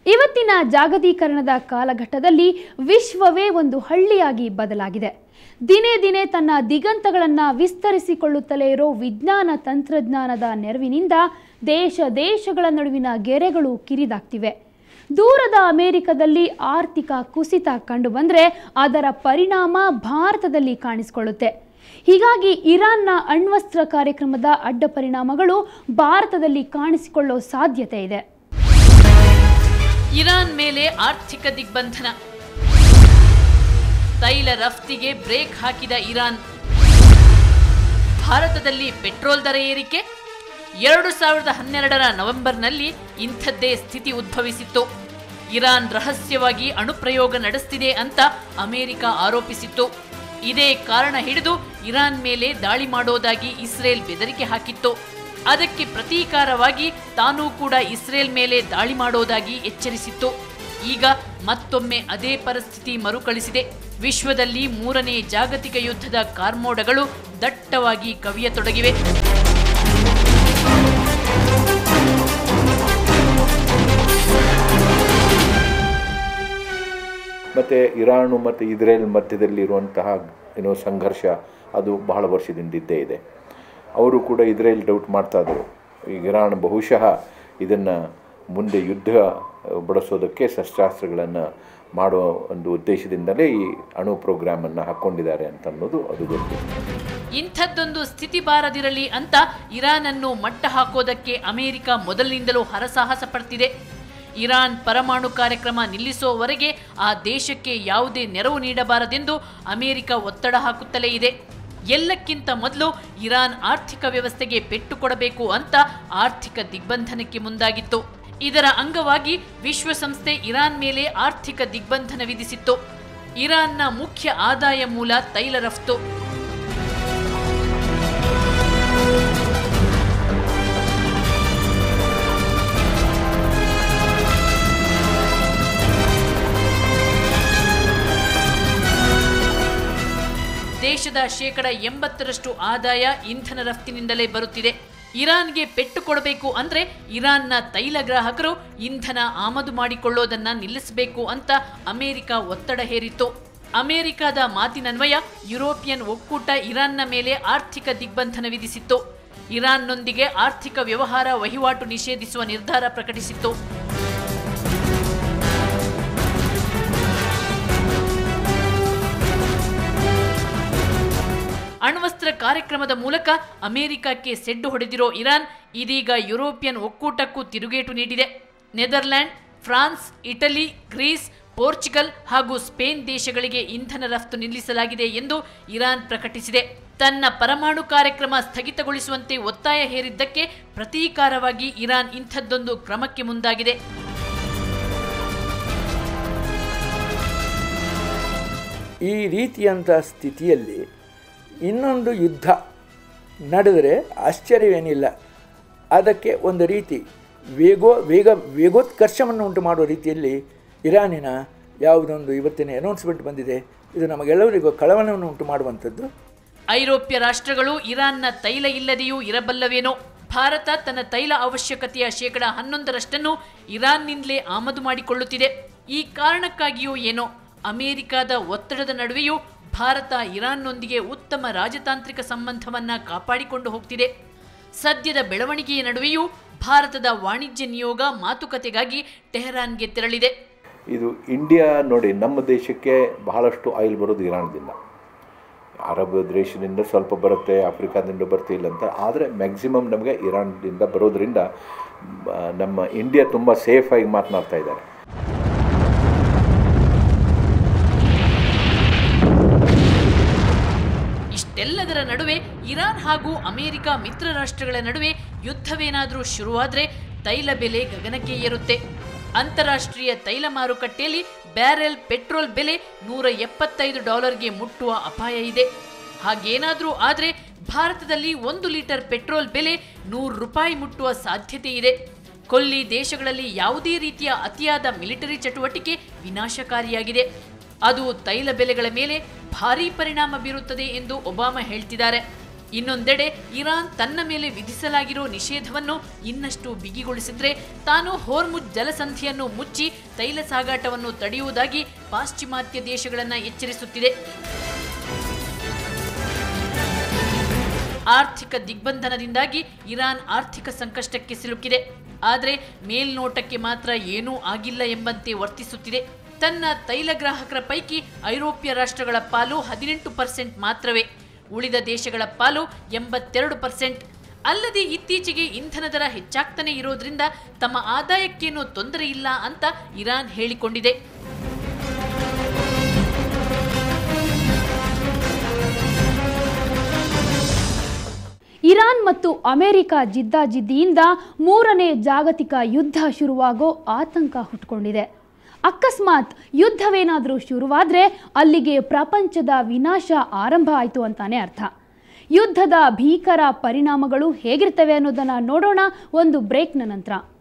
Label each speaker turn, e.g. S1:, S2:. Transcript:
S1: ಇವತ್ತಿನ ಜಾಗತೀಕರಣದ ಕಾಲಘಟ್ಟದಲ್ಲಿ ವಿಶ್ವವೇ ಒಂದು ಹಳ್ಳಿಯಾಗಿ ಬದಲಾಗಿದೆ ದಿನೇ ದಿನೇ ತನ್ನ ದಿಗಂತಗಳನ್ನು ವಿಸ್ತರಿಸಿಕೊಳ್ಳುತ್ತಲೇ ಇರೋ ವಿಜ್ಞಾನ ತಂತ್ರಜ್ಞಾನದ ನೆರವಿನಿಂದ ದೇಶ ದೇಶಗಳ ನಡುವಿನ ಗೆರೆಗಳು ಕಿರಿದಾಗ್ತಿವೆ ದೂರದ ಅಮೆರಿಕದಲ್ಲಿ ಆರ್ಥಿಕ ಕುಸಿತ ಕಂಡುಬಂದರೆ ಅದರ ಪರಿಣಾಮ ಭಾರತದಲ್ಲಿ ಕಾಣಿಸಿಕೊಳ್ಳುತ್ತೆ ಹೀಗಾಗಿ ಇರಾನ್ನ ಅಣ್ವಸ್ತ್ರ ಕಾರ್ಯಕ್ರಮದ ಅಡ್ಡ ಪರಿಣಾಮಗಳು ಭಾರತದಲ್ಲಿ ಕಾಣಿಸಿಕೊಳ್ಳೋ ಸಾಧ್ಯತೆ ಇದೆ
S2: ಇರಾನ್ ಮೇಲೆ ಆರ್ಥಿಕ ದಿಗ್ಬಂಧನ ತೈಲ ರಫ್ತಿಗೆ ಬ್ರೇಕ್ ಹಾಕಿದ ಇರಾನ್ ಭಾರತದಲ್ಲಿ ಪೆಟ್ರೋಲ್ ದರ ಏರಿಕೆ ಎರಡು ಸಾವಿರದ ಹನ್ನೆರಡರ ನವೆಂಬರ್ನಲ್ಲಿ ಇಂಥದ್ದೇ ಸ್ಥಿತಿ ಉದ್ಭವಿಸಿತ್ತು ಇರಾನ್ ರಹಸ್ಯವಾಗಿ ಅಣುಪ್ರಯೋಗ ನಡೆಸ್ತಿದೆ ಅಂತ ಅಮೆರಿಕ ಆರೋಪಿಸಿತ್ತು ಇದೇ ಕಾರಣ ಹಿಡಿದು ಇರಾನ್ ಮೇಲೆ ದಾಳಿ ಮಾಡೋದಾಗಿ ಇಸ್ರೇಲ್ ಬೆದರಿಕೆ ಹಾಕಿತ್ತು ಅದಕ್ಕೆ ಪ್ರತೀಕಾರವಾಗಿ ತಾನೂ ಕೂಡ ಇಸ್ರೇಲ್ ಮೇಲೆ ದಾಳಿ ಮಾಡೋದಾಗಿ ಎಚ್ಚರಿಸಿತ್ತು ಈಗ ಮತ್ತೊಮ್ಮೆ ಅದೇ ಪರಿಸ್ಥಿತಿ ಮರುಕಳಿಸಿದೆ ವಿಶ್ವದಲ್ಲಿ ಮೂರನೇ ಜಾಗತಿಕ ಯುದ್ಧದ ಕಾರ್ಮೋಡಗಳು ದಟ್ಟವಾಗಿ ಕವಿಯತೊಡಗಿವೆ
S3: ಮತ್ತು ಇರಾನು ಮತ್ತು ಇಸ್ರೇಲ್ ಮಧ್ಯದಲ್ಲಿರುವಂತಹ ಏನೋ ಸಂಘರ್ಷ ಅದು ಬಹಳ ವರ್ಷದಿಂದ ಇದ್ದೇ ಇದೆ ಅವರು ಕೂಡ ಇಸ್ರೇಲ್ ಡೌಟ್ ಮಾಡ್ತಾ ಇದ್ರು ಈಗ ಇರಾನ್ ಬಹುಶಃ ಇದನ್ನು ಮುಂದೆ ಯುದ್ಧ ಬಳಸೋದಕ್ಕೆ ಶಸ್ತ್ರಾಸ್ತ್ರಗಳನ್ನು ಮಾಡೋ ಒಂದು ಉದ್ದೇಶದಿಂದಲೇ ಈ ಅಣು ಪ್ರೋಗ್ರಾಮನ್ನು ಹಾಕ್ಕೊಂಡಿದ್ದಾರೆ ಅಂತ ಅನ್ನೋದು ಅದು ಗೊತ್ತು
S2: ಇಂಥದ್ದೊಂದು ಸ್ಥಿತಿ ಬಾರದಿರಲಿ ಅಂತ ಇರಾನ್ ಅನ್ನು ಮಟ್ಟ ಹಾಕೋದಕ್ಕೆ ಅಮೆರಿಕ ಮೊದಲಿನಿಂದಲೂ ಹರಸಾಹಸ ಪಡ್ತಿದೆ ಇರಾನ್ ಪರಮಾಣು ಕಾರ್ಯಕ್ರಮ ನಿಲ್ಲಿಸುವವರೆಗೆ ಆ ದೇಶಕ್ಕೆ ಯಾವುದೇ ನೆರವು ನೀಡಬಾರದೆಂದು ಅಮೆರಿಕ ಒತ್ತಡ ಹಾಕುತ್ತಲೇ ಇದೆ ಎಲ್ಲಕ್ಕಿಂತ ಮೊದಲು ಇರಾನ್ ಆರ್ಥಿಕ ವ್ಯವಸ್ಥೆಗೆ ಪೆಟ್ಟು ಕೊಡಬೇಕು ಅಂತ ಆರ್ಥಿಕ ದಿಗ್ಬಂಧನಕ್ಕೆ ಮುಂದಾಗಿತ್ತು ಇದರ ಅಂಗವಾಗಿ ವಿಶ್ವಸಂಸ್ಥೆ ಇರಾನ್ ಮೇಲೆ ಆರ್ಥಿಕ ದಿಗ್ಬಂಧನ ವಿಧಿಸಿತ್ತು ಇರಾನ್ನ ಮುಖ್ಯ ಆದಾಯ ಮೂಲ ತೈಲ ರಫ್ತು ದೇಶದ ಶೇಕಡ ಎಂಬತ್ತರಷ್ಟು ಆದಾಯ ಇಂಧನ ರಫ್ತಿನಿಂದಲೇ ಬರುತ್ತಿದೆ ಇರಾನ್ಗೆ ಪೆಟ್ಟು ಕೊಡಬೇಕು ಅಂದ್ರೆ ಇರಾನ್ನ ತೈಲ ಗ್ರಾಹಕರು ಇಂಧನ ಆಮದು ಮಾಡಿಕೊಳ್ಳೋದನ್ನ ನಿಲ್ಲಿಸಬೇಕು ಅಂತ ಅಮೆರಿಕ ಒತ್ತಡ ಹೇರಿತ್ತು ಅಮೆರಿಕದ ಮಾತಿನನ್ವಯ ಯುರೋಪಿಯನ್ ಒಕ್ಕೂಟ ಇರಾನ್ನ ಮೇಲೆ ಆರ್ಥಿಕ ದಿಗ್ಬಂಧನ ವಿಧಿಸಿತ್ತು ಇರಾನ್ನೊಂದಿಗೆ ಆರ್ಥಿಕ ವ್ಯವಹಾರ ವಹಿವಾಟು ನಿಷೇಧಿಸುವ ನಿರ್ಧಾರ ಪ್ರಕಟಿಸಿತ್ತು ಅಣ್ವಸ್ತ್ರ ಕಾರ್ಯಕ್ರಮದ ಮೂಲಕ ಅಮೆರಿಕಕ್ಕೆ ಸೆಡ್ಡು ಹೊಡೆದಿರೋ ಇರಾನ್ ಇದೀಗ ಯುರೋಪಿಯನ್ ಒಕ್ಕೂಟಕ್ಕೂ ತಿರುಗೇಟು ನೀಡಿದೆ Netherland France Italy Greece Portugal ಹಾಗೂ ಸ್ಪೇನ್ ದೇಶಗಳಿಗೆ ಇಂಧನ ರಫ್ತು ನಿಲ್ಲಿಸಲಾಗಿದೆ ಎಂದು ಇರಾನ್ ಪ್ರಕಟಿಸಿದೆ ತನ್ನ ಪರಮಾಣು ಕಾರ್ಯಕ್ರಮ ಸ್ಥಗಿತಗೊಳಿಸುವಂತೆ ಒತ್ತಾಯ ಹೇರಿದ್ದಕ್ಕೆ ಪ್ರತೀಕಾರವಾಗಿ ಇರಾನ್ ಇಂಥದ್ದೊಂದು ಕ್ರಮಕ್ಕೆ ಮುಂದಾಗಿದೆ
S4: ಈ ರೀತಿಯಂಥ ಸ್ಥಿತಿಯಲ್ಲಿ ಇನ್ನೊಂದು ಯುದ್ಧ ನಡೆದರೆ ಆಶ್ಚರ್ಯವೇನಿಲ್ಲ ಅದಕ್ಕೆ ಒಂದು ರೀತಿ ವೇಗೋ ವೇಗ ವೇಗೋತ್ಕರ್ಷವನ್ನು ಉಂಟು ಮಾಡುವ ರೀತಿಯಲ್ಲಿ ಇರಾನಿನ ಯಾವುದೊಂದು ಇವತ್ತಿನ ಅನೌನ್ಸ್ಮೆಂಟ್ ಬಂದಿದೆ ಇದು ನಮಗೆಲ್ಲರಿಗೂ ಕಳವಳವನ್ನು ಉಂಟು ಮಾಡುವಂಥದ್ದು
S2: ಐರೋಪ್ಯ ರಾಷ್ಟ್ರಗಳು ಇರಾನ್ನ ತೈಲ ಇಲ್ಲದೆಯೂ ಇರಬಲ್ಲವೇನೋ ಭಾರತ ತನ್ನ ತೈಲ ಅವಶ್ಯಕತೆಯ ಶೇಕಡ ಹನ್ನೊಂದರಷ್ಟನ್ನು ಇರಾನ್ನಿಂದಲೇ ಆಮದು ಮಾಡಿಕೊಳ್ಳುತ್ತಿದೆ ಈ ಕಾರಣಕ್ಕಾಗಿಯೂ ಏನೋ ಅಮೆರಿಕದ ಒತ್ತಡದ ನಡುವೆಯೂ ಭಾರತ ಇರಾನ್ನೊಂದಿಗೆ ಉತ್ತಮ ರಾಜತಾಂತ್ರಿಕ ಸಂಬಂಧವನ್ನ ಕಾಪಾಡಿಕೊಂಡು ಹೋಗ್ತಿದೆ ಸದ್ಯದ ಬೆಳವಣಿಗೆಯ ನಡುವೆಯೂ ಭಾರತದ ವಾಣಿಜ್ಯ ನಿಯೋಗ ಮಾತುಕತೆಗಾಗಿ ಟೆಹರಾನ್ಗೆ ತೆರಳಿದೆ
S3: ಇದು ಇಂಡಿಯಾ ನೋಡಿ ನಮ್ಮ ದೇಶಕ್ಕೆ ಬಹಳಷ್ಟು ಆಯಿಲ್ ಬರೋದು ಇರಾನ್ದಿಂದ ಅರಬ್ ದೇಶದಿಂದ ಸ್ವಲ್ಪ ಬರುತ್ತೆ ಆಫ್ರಿಕಾದಿಂದ ಬರ್ತಿಲ್ಲ ಅಂತ ಆದರೆ ಮ್ಯಾಕ್ಸಿಮಮ್ ನಮಗೆ ಇರಾನ್ದಿಂದ ಬರೋದ್ರಿಂದ ಮ, ನಮ್ಮ ಇಂಡಿಯಾ ತುಂಬ ಸೇಫಾಗಿ ಮಾತನಾಡ್ತಾ ಇದ್ದಾರೆ
S2: ಇಷ್ಟೆಲ್ಲದರ ನಡುವೆ ಇರಾನ್ ಹಾಗೂ ಅಮೆರಿಕ ಮಿತ್ರ ರಾಷ್ಟ್ರಗಳ ನಡುವೆ ಯುದ್ಧವೇನಾದರೂ ಶುರುವಾದ್ರೆ ತೈಲ ಬೆಲೆ ಗಗನಕ್ಕೆ ಏರುತ್ತೆ ಅಂತಾರಾಷ್ಟ್ರೀಯ ತೈಲ ಮಾರುಕಟ್ಟೆಯಲ್ಲಿ ಬ್ಯಾರೆಲ್ ಪೆಟ್ರೋಲ್ ಬೆಲೆ ನೂರ ಎಪ್ಪತ್ತೈದು ಡಾಲರ್ಗೆ ಮುಟ್ಟುವ ಅಪಾಯ ಇದೆ ಹಾಗೇನಾದರೂ ಆದರೆ ಭಾರತದಲ್ಲಿ ಒಂದು ಲೀಟರ್ ಪೆಟ್ರೋಲ್ ಬೆಲೆ ನೂರು ರೂಪಾಯಿ ಮುಟ್ಟುವ ಸಾಧ್ಯತೆ ಇದೆ ಕೊಲ್ಲಿ ದೇಶಗಳಲ್ಲಿ ಯಾವುದೇ ರೀತಿಯ ಅತಿಯಾದ ಮಿಲಿಟರಿ ಚಟುವಟಿಕೆ ವಿನಾಶಕಾರಿಯಾಗಿದೆ ಅದು ತೈಲ ಬೆಲೆಗಳ ಮೇಲೆ ಭಾರೀ ಪರಿಣಾಮ ಬೀರುತ್ತದೆ ಎಂದು ಒಬಾಮಾ ಹೇಳ್ತಿದ್ದಾರೆ ಇನ್ನೊಂದೆಡೆ ಇರಾನ್ ತನ್ನ ಮೇಲೆ ವಿಧಿಸಲಾಗಿರೋ ನಿಷೇಧವನ್ನು ಇನ್ನಷ್ಟು ಬಿಗಿಗೊಳಿಸಿದ್ರೆ ತಾನು ಹೋರ್ಮುಜ್ ಜಲಸಂಧಿಯನ್ನು ಮುಚ್ಚಿ ತೈಲ ಸಾಗಾಟವನ್ನು ತಡೆಯುವುದಾಗಿ ಪಾಶ್ಚಿಮಾತ್ಯ ದೇಶಗಳನ್ನು ಎಚ್ಚರಿಸುತ್ತಿದೆ ಆರ್ಥಿಕ ದಿಗ್ಬಂಧನದಿಂದಾಗಿ ಇರಾನ್ ಆರ್ಥಿಕ ಸಂಕಷ್ಟಕ್ಕೆ ಸಿಲುಕಿದೆ ಆದರೆ ಮೇಲ್ನೋಟಕ್ಕೆ ಮಾತ್ರ ಏನೂ ಆಗಿಲ್ಲ ಎಂಬಂತೆ ವರ್ತಿಸುತ್ತಿದೆ ತನ್ನ ತೈಲ ಗ್ರಾಹಕರ ಪೈಕಿ ಐರೋಪ್ಯ ರಾಷ್ಟ್ರಗಳ ಪಾಲು ಹದಿನೆಂಟು ಪರ್ಸೆಂಟ್ ಮಾತ್ರವೇ ಉಳಿದ ದೇಶಗಳ ಪಾಲು ಎಂಬತ್ತೆರಡು ಪರ್ಸೆಂಟ್ ಅಲ್ಲದೆ ಇತ್ತೀಚೆಗೆ ಇಂಧನ ದರ ಹೆಚ್ಚಾಗ್ತಾನೆ ಇರೋದ್ರಿಂದ ತಮ್ಮ ಆದಾಯಕ್ಕೇನೂ ತೊಂದರೆ ಇಲ್ಲ ಅಂತ ಇರಾನ್ ಹೇಳಿಕೊಂಡಿದೆ
S1: ಇರಾನ್ ಮತ್ತು ಅಮೆರಿಕ ಜಿದ್ದಾಜಿದ್ದಿಯಿಂದ ಮೂರನೇ ಜಾಗತಿಕ ಯುದ್ಧ ಶುರುವಾಗೋ ಆತಂಕ ಹುಟ್ಕೊಂಡಿದೆ ಅಕಸ್ಮಾತ್ ಯುದ್ಧವೇನಾದರೂ ಶುರುವಾದರೆ ಅಲ್ಲಿಗೆ ಪ್ರಪಂಚದ ವಿನಾಶ ಆರಂಭ ಆಯಿತು ಅಂತಾನೆ ಅರ್ಥ ಯುದ್ಧದ ಭೀಕರ ಪರಿಣಾಮಗಳು ಹೇಗಿರ್ತವೆ ಅನ್ನೋದನ್ನು ನೋಡೋಣ ಒಂದು ಬ್ರೇಕ್ನ ನಂತರ